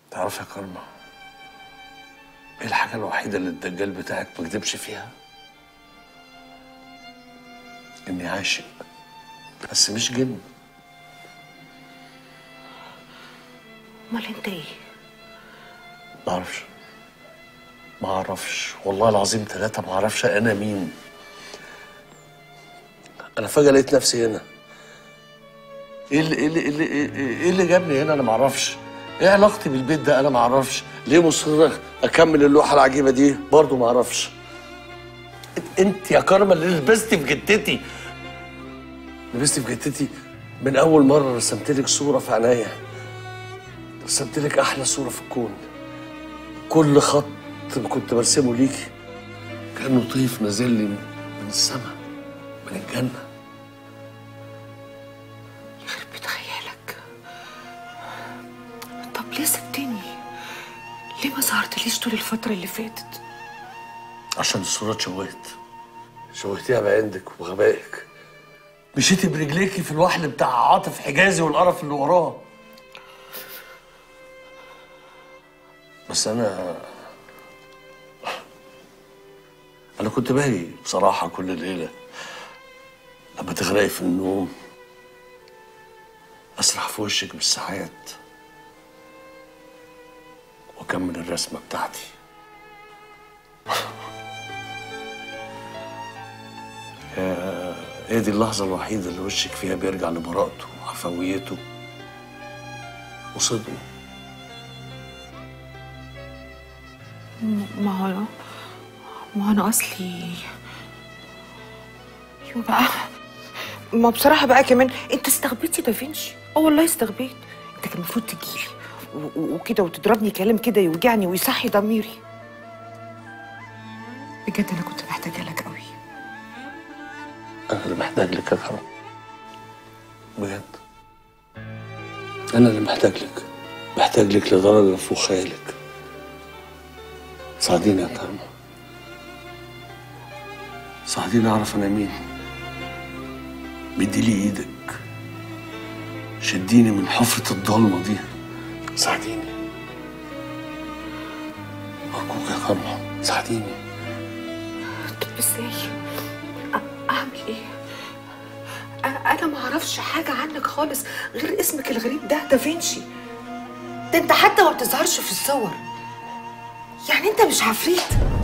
تعرف يا كرمة ايه الحاجة الوحيدة اللي الدجال بتاعك ما كدبش فيها؟ اني عاشق بس مش جن امال انت ايه ما اعرفش ما اعرفش والله العظيم ثلاثة ما اعرفش انا مين انا فجأة لقيت نفسي هنا ايه اللي ايه اللي ايه اللي, إيه اللي جابني هنا انا ما اعرفش ايه علاقتي بالبيت ده انا ما اعرفش ليه مصر اكمل اللوحة العجيبة دي برضه ما اعرفش انت يا كرمة اللي لبستي في جتتي لبستي في جتتي من اول مرة رسمت لك صورة في عينيا رسمت لك احلى صورة في الكون كل خط كنت برسمه ليكي كانه طيف نازل لي من السماء من الجنه يخرب بيت خيالك طب ليه سبتني ليه ما ظهرتليش طول الفترة اللي فاتت عشان الصورة اتشوهت شوهتيها بعندك وغبائك مشيتي برجليكي في الوحل بتاع عاطف حجازي والقرف اللي وراه بس انا انا كنت باقي بصراحة كل ليلة لما تغرقي في النوم اسرح في وشك بالساعات واكمل الرسمة بتاعتي يا- هي دي اللحظة الوحيدة اللي وشك فيها بيرجع لبراءته وعفويته وصدقه ما هو ما هو انا اصلي يو بقى ما بصراحة بقى كمان انت استغبيتي دافنشي اه والله استغبيت انت كان المفروض تجيلي و- و- وكده وتضربني كلام كده يوجعني ويصحي ضميري بجد انا كنت محتاجة لك قوي أنا اللي محتاج لك يا كرم بجد أنا اللي محتاج لك محتاج لك لدرجة فوق خيالك ساعديني يا كرم ساعديني أعرف أنا مين مديلي إيدك شديني من حفرة الضلمة دي ساعديني أرجوك يا كرم ساعديني طب ازاي أ- اعمل ايه أ- انا ما اعرفش حاجة عنك خالص غير اسمك الغريب ده دافنشي ده انت حتى ما بتظهرش في الصور يعني انت مش عفريت